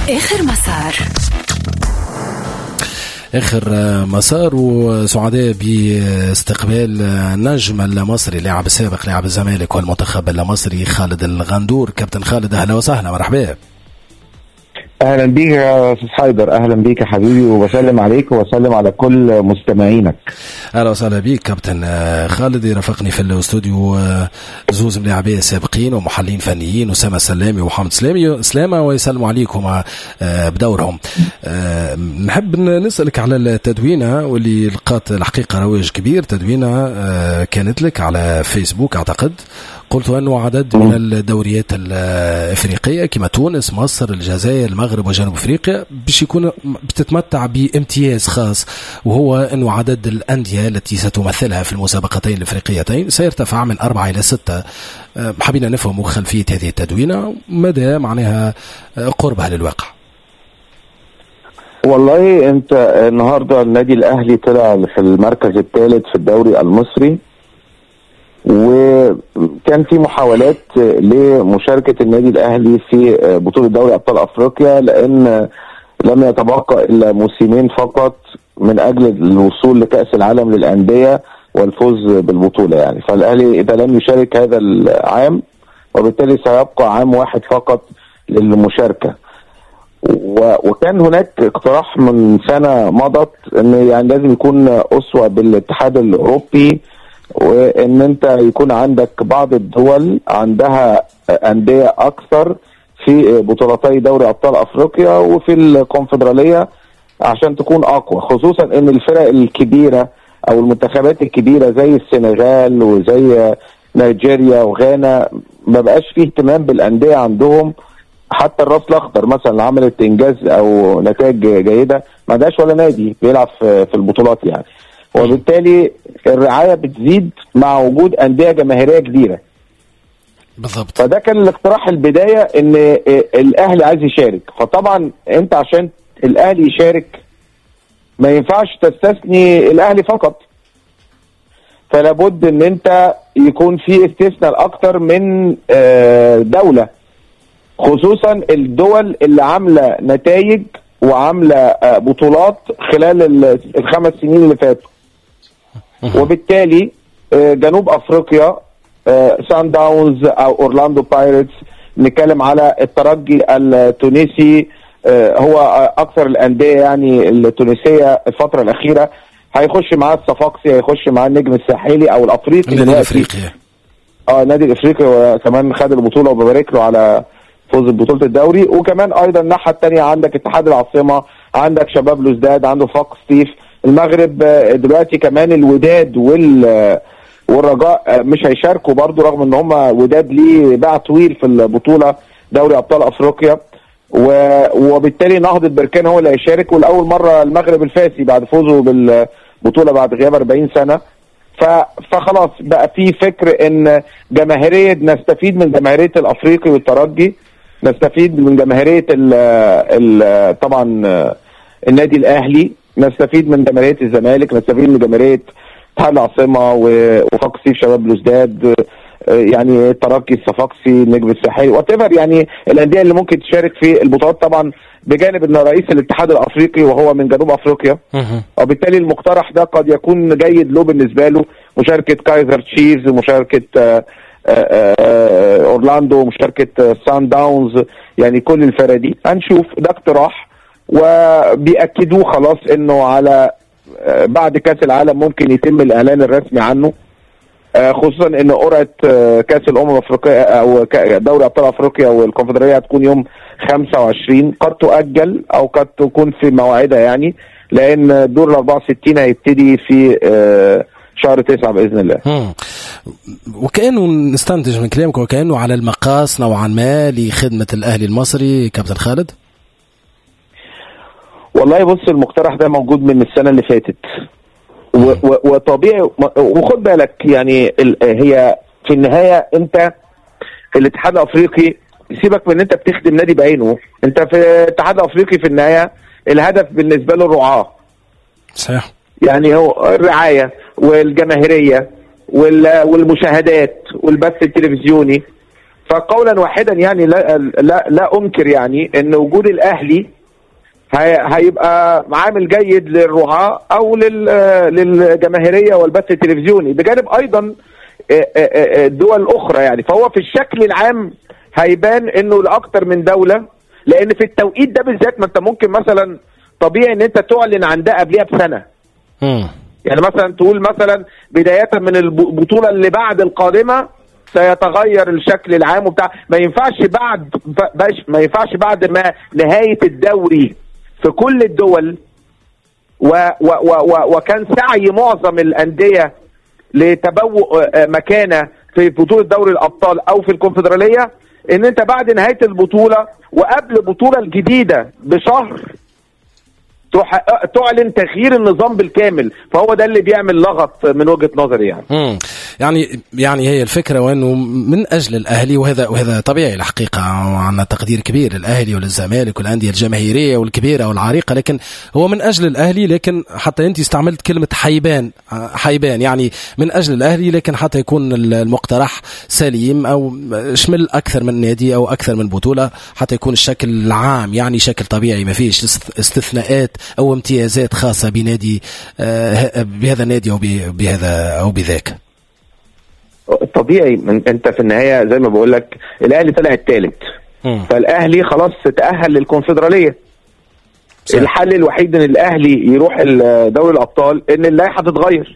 اخر مسار اخر مسار وسعداء باستقبال نجم المصري لاعب السابق لاعب الزمالك والمنتخب المصري خالد الغندور كابتن خالد اهلا وسهلا مرحبا اهلا بيك يا استاذ حيدر اهلا بيك يا حبيبي وبسلم عليك وبسلم على كل مستمعينك اهلا وسهلا بيك كابتن خالد يرافقني في الاستوديو زوز ملاعبيه سابقين ومحللين فنيين اسامه السلامي ومحمد سلامي سلامه ويسلموا عليكم بدورهم نحب نسالك على التدوينه واللي لقات الحقيقه رواج كبير تدوينه كانت لك على فيسبوك اعتقد قلت انه عدد من الدوريات الافريقيه كما تونس مصر الجزائر المغرب وجنوب افريقيا باش يكون بتتمتع بامتياز خاص وهو انه عدد الانديه التي ستمثلها في المسابقتين الافريقيتين سيرتفع من اربعه الى سته حبينا نفهم خلفيه هذه التدوينه مدى معناها قربها للواقع والله انت النهارده النادي الاهلي طلع في المركز الثالث في الدوري المصري وكان في محاولات لمشاركه النادي الاهلي في بطوله دوري ابطال افريقيا لان لم يتبقى الا موسمين فقط من اجل الوصول لكاس العالم للانديه والفوز بالبطوله يعني فالاهلي اذا لم يشارك هذا العام وبالتالي سيبقى عام واحد فقط للمشاركه وكان هناك اقتراح من سنه مضت ان يعني لازم يكون اسوه بالاتحاد الاوروبي وان انت يكون عندك بعض الدول عندها انديه اكثر في بطولتي دوري ابطال افريقيا وفي الكونفدراليه عشان تكون اقوى خصوصا ان الفرق الكبيره او المنتخبات الكبيره زي السنغال وزي نيجيريا وغانا ما بقاش فيه اهتمام بالانديه عندهم حتى الراس الاخضر مثلا اللي عملت انجاز او نتائج جيده ما عندهاش ولا نادي بيلعب في البطولات يعني وبالتالي الرعايه بتزيد مع وجود انديه جماهيريه كبيره بالضبط فده كان الاقتراح البدايه ان الاهلي عايز يشارك فطبعا انت عشان الاهلي يشارك ما ينفعش تستثني الاهلي فقط فلا بد ان انت يكون في استثناء لاكثر من دوله خصوصا الدول اللي عامله نتائج وعامله بطولات خلال الخمس سنين اللي فاتوا وبالتالي جنوب افريقيا سان داونز او اورلاندو بايرتس نتكلم على الترجي التونسي هو اكثر الانديه يعني التونسيه الفتره الاخيره هيخش معاه الصفاقسي هيخش معاه النجم الساحلي او الافريقي النادي الافريقي اه النادي الافريقي وكمان خد البطوله وببارك له على فوز ببطوله الدوري وكمان ايضا الناحيه الثانيه عندك اتحاد العاصمه عندك شباب لوزداد عنده فاق ستيف المغرب دلوقتي كمان الوداد وال والرجاء مش هيشاركوا برضو رغم ان هم وداد ليه باع طويل في البطوله دوري ابطال افريقيا وبالتالي نهضه بركان هو اللي هيشارك ولاول مره المغرب الفاسي بعد فوزه بالبطوله بعد غياب 40 سنه فخلاص بقى في فكر ان جماهيريه نستفيد من جماهيريه الافريقي والترجي نستفيد من جماهيريه ال ال طبعا النادي الاهلي نستفيد من جماهيريه الزمالك نستفيد من جماهيريه اتحاد العاصمه وفاق سيف شباب بلوزداد يعني الترجي الصفاقسي النجم الساحلي وات يعني الانديه اللي ممكن تشارك في البطولات طبعا بجانب ان رئيس الاتحاد الافريقي وهو من جنوب افريقيا وبالتالي المقترح ده قد يكون جيد له بالنسبه له مشاركه كايزر تشيفز مشاركه آآ آآ اورلاندو مشاركه سان داونز يعني كل الفرق دي هنشوف ده اقتراح وبيأكدوه خلاص انه على بعد كاس العالم ممكن يتم الاعلان الرسمي عنه خصوصا ان قرعه كاس الامم الافريقيه او دوري ابطال افريقيا والكونفدراليه هتكون يوم 25 قد تؤجل او قد تكون في مواعيدها يعني لان دور ال 64 هيبتدي في شهر 9 باذن الله. مم. وكانه نستنتج من كلامك وكانه على المقاس نوعا ما لخدمه الاهلي المصري كابتن خالد. والله بص المقترح ده موجود من السنه اللي فاتت وطبيعي وخد بالك يعني هي في النهايه انت الاتحاد الافريقي سيبك من ان انت بتخدم نادي بعينه انت في الاتحاد الافريقي في النهايه الهدف بالنسبه له الرعاه صحيح يعني هو الرعايه والجماهيريه والمشاهدات والبث التلفزيوني فقولا واحدا يعني لا لا, لا انكر يعني ان وجود الاهلي هي- هيبقى عامل جيد للرعاة او لل- للجماهيريه والبث التلفزيوني بجانب ايضا آه، آه، آه، الدول الاخرى يعني فهو في الشكل العام هيبان انه لاكثر من دوله لان في التوقيت ده بالذات ما انت ممكن مثلا طبيعي ان انت تعلن عن ده قبلها بسنه مم. يعني مثلا تقول مثلا بداية من البطولة اللي بعد القادمة سيتغير الشكل العام وبتاع ما ينفعش بعد باش ما ينفعش بعد ما نهاية الدوري في كل الدول و و و و وكان سعي معظم الأندية لتبوء آه، مكانة في بطولة دوري الأبطال أو في الكونفدرالية إن أنت بعد نهاية البطولة وقبل البطولة الجديدة بشهر تح- تعلن تغيير النظام بالكامل فهو ده اللي بيعمل لغط من وجهه نظري يعني مم. يعني يعني هي الفكره وانه من اجل الاهلي وهذا وهذا طبيعي الحقيقه وعندنا تقدير كبير للاهلي وللزمالك والانديه الجماهيريه والكبيره والعريقه لكن هو من اجل الاهلي لكن حتى انت استعملت كلمه حيبان حيبان يعني من اجل الاهلي لكن حتى يكون المقترح سليم او شمل اكثر من نادي او اكثر من بطوله حتى يكون الشكل العام يعني شكل طبيعي ما فيش است- استثناءات او امتيازات خاصه بنادي آه، بهذا النادي او ب- بهذا او بذاك طبيعي من انت في النهايه زي ما بقول لك الاهلي طلع الثالث مم. فالاهلي خلاص تاهل للكونفدراليه صح. الحل الوحيد ان الاهلي يروح ال- دوري الابطال ان اللائحه تتغير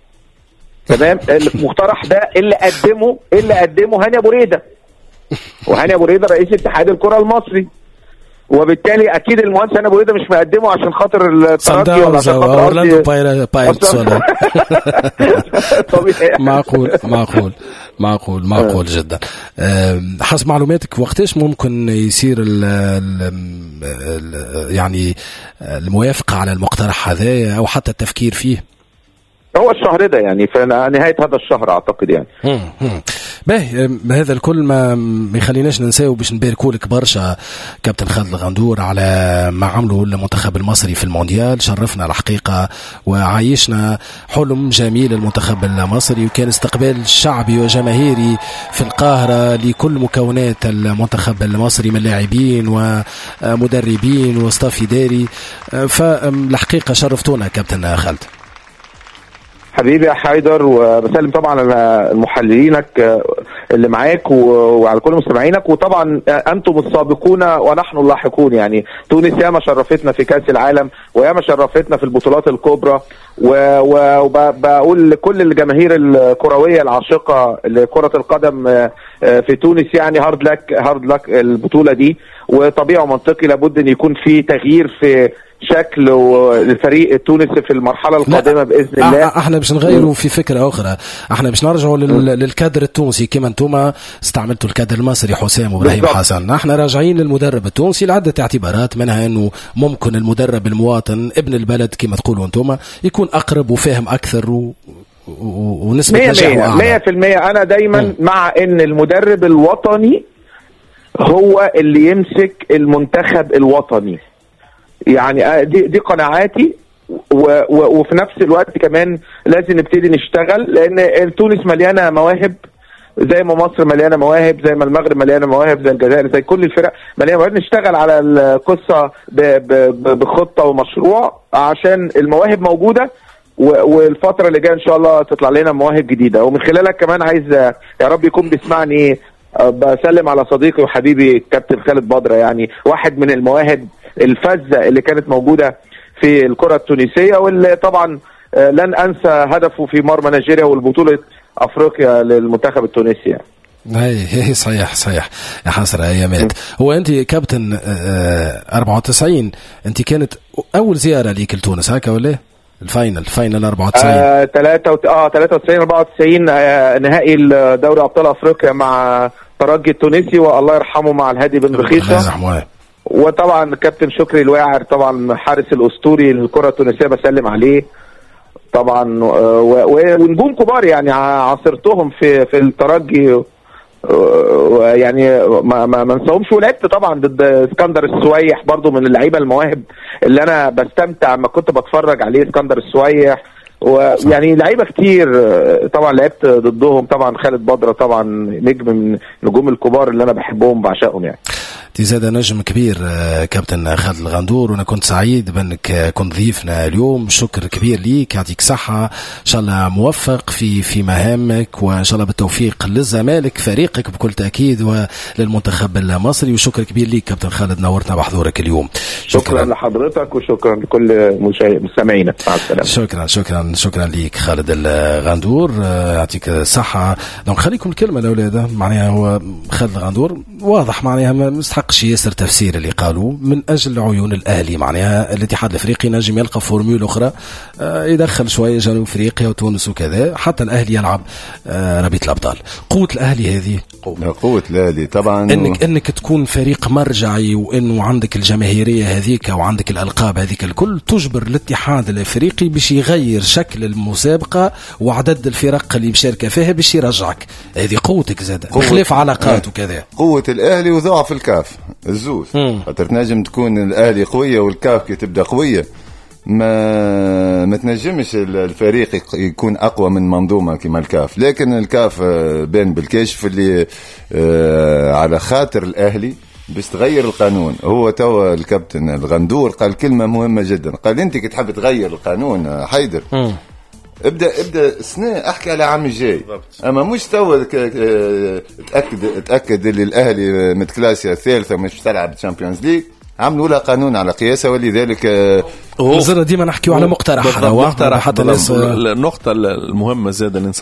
تمام المقترح ده اللي قدمه اللي قدمه هاني ابو ريده وهاني ابو ريده رئيس اتحاد الكره المصري وبالتالي اكيد المهندس هاني ابو ريده مش مقدمه عشان خاطر صن الترجي ولا داونز عشان او خاطر اورلاندو قصدي- باير- بايرتس أصلاً. ولا طبيعي معقول معقول معقول معقول جدا أم، حسب معلوماتك وقتاش ممكن يصير ال ال ال يعني الموافقة على المقترح هذا أو حتى التفكير فيه هو الشهر ده يعني في نهايه هذا الشهر اعتقد يعني مم، مم. باهي أم، هذا الكل ما ما يخليناش ننساو باش نباركوا لك برشا كابتن خالد الغندور على ما عمله المنتخب المصري في المونديال شرفنا الحقيقه وعايشنا حلم جميل المنتخب المصري وكان استقبال شعبي وجماهيري في القاهره لكل مكونات المنتخب المصري من لاعبين ومدربين وستاف اداري فالحقيقه شرفتونا كابتن خالد حبيبي يا حيدر وبسلم طبعا على محللينك آه، اللي معاك و- وعلى كل مستمعينك وطبعا آه، انتم السابقون ونحن اللاحقون يعني تونس ياما شرفتنا في كاس العالم وياما شرفتنا في البطولات الكبرى وبقول لكل الجماهير الكرويه العاشقه لكره القدم آه، آه، في تونس يعني هارد لك هارد لك البطوله دي وطبيعي ومنطقي لابد ان يكون في تغيير في شكل الفريق التونسي في المرحله القادمه باذن الله أ- احنا باش نغيروا في فكره اخرى احنا باش نرجعوا لل... للكادر التونسي كما انتم استعملتوا الكادر المصري حسام وابراهيم بالضبط. حسن احنا راجعين للمدرب التونسي لعده اعتبارات منها انه ممكن المدرب المواطن ابن البلد كما تقولوا انتم يكون اقرب وفاهم اكثر و... و... ونسبه مية نجاحه مية اعلى مية في المية أنا دايما مم. مع إن المدرب الوطني هو اللي يمسك المنتخب الوطني يعني آه، دي دي قناعاتي و و وفي نفس الوقت كمان لازم نبتدي نشتغل لأن تونس مليانة مواهب زي ما مصر مليانه مواهب زي ما المغرب مليانه مواهب زي الجزائر زي كل الفرق مليانه مواهب نشتغل على القصه ب- ب- ب- بخطه ومشروع عشان المواهب موجوده و- والفتره اللي جايه ان شاء الله تطلع لنا مواهب جديده ومن خلالك كمان عايز آه، يا رب يكون بيسمعني آه، بسلم على صديقي وحبيبي كابتن خالد بدره يعني واحد من المواهب الفذه اللي كانت موجوده في الكره التونسيه واللي طبعا آه، لن انسى هدفه في مرمى نيجيريا والبطوله افريقيا للمنتخب التونسي يعني. هي هي صحيح صحيح يا حسرة ايامات هو انت كابتن آه، 94 انت كانت اول زياره ليك لتونس هكا ولا إيه؟ الفاينل الفاينل 94 آه 3 وت... اه 93 94 آه نهائي دوري ابطال افريقيا مع ترجي التونسي والله يرحمه مع الهادي بن الله رخيصه يرحمه وطبعا كابتن شكري الواعر طبعا حارس الاسطوري للكره التونسيه بسلم عليه طبعا آه، و- و- ونجوم كبار يعني ع- عاصرتهم في في الترجي آه، يعني ما ما ما انساهمش ولعبت طبعا ضد اسكندر السويح برضو من اللعيبه المواهب اللي انا بستمتع لما كنت بتفرج عليه اسكندر السويح ويعني لعيبه كتير آه، طبعا لعبت ضدهم طبعا خالد بدره طبعا نجم من النجوم الكبار اللي انا بحبهم بعشقهم يعني انت زاد نجم كبير آه، كابتن خالد الغندور وانا كنت سعيد بانك آه، كنت ضيفنا اليوم شكر كبير ليك يعطيك صحه ان شاء الله موفق في في مهامك وان شاء الله بالتوفيق للزمالك فريقك بكل تاكيد وللمنتخب المصري وشكر كبير ليك كابتن خالد نورتنا بحضورك اليوم شكرا, شكرا لحضرتك وشكرا لكل مستمعينا مع السلامه شكرا شكرا شكرا ليك خالد الغندور آه، يعطيك الصحه دونك خليكم الكلمه الاولاد معناها هو خالد الغندور واضح معناها مستحق يستحقش ياسر تفسير اللي قالوا من اجل عيون الاهلي معناها الاتحاد الافريقي نجم يلقى فورمول اخرى آه، يدخل شويه جنوب افريقيا وتونس وكذا حتى الاهلي يلعب آه، ربيع الابطال قوه الاهلي هذه قوه, قوة الاهلي طبعا انك انك تكون فريق مرجعي وانه عندك الجماهيريه هذيك وعندك الالقاب هذيك الكل تجبر الاتحاد الافريقي باش يغير شكل المسابقه وعدد الفرق اللي مشاركه فيها باش يرجعك هذه قوتك زاد بخلاف علاقات آه. وكذا قوه الاهلي وضعف الكاف الزوز خاطر تنجم تكون الاهلي قويه والكاف كي تبدا قويه ما ما تنجمش الفريق يكون اقوى من منظومه كما الكاف لكن الكاف آه، بان بالكشف اللي آه، على خاطر الاهلي باش تغير القانون هو توا الكابتن الغندور قال كلمه مهمه جدا قال انت كي تحب تغير القانون آه، حيدر ابدا ابدا السنه احكي على عام الجاي اما مش تو تاكد تاكد اللي الاهلي متكلاسيا الثالثه مش تلعب تشامبيونز ليج عملوا لها قانون على قياسها ولذلك مازلنا ديما نحكيو على مقترح مقترح حتى الناس النقطه المهمه زاد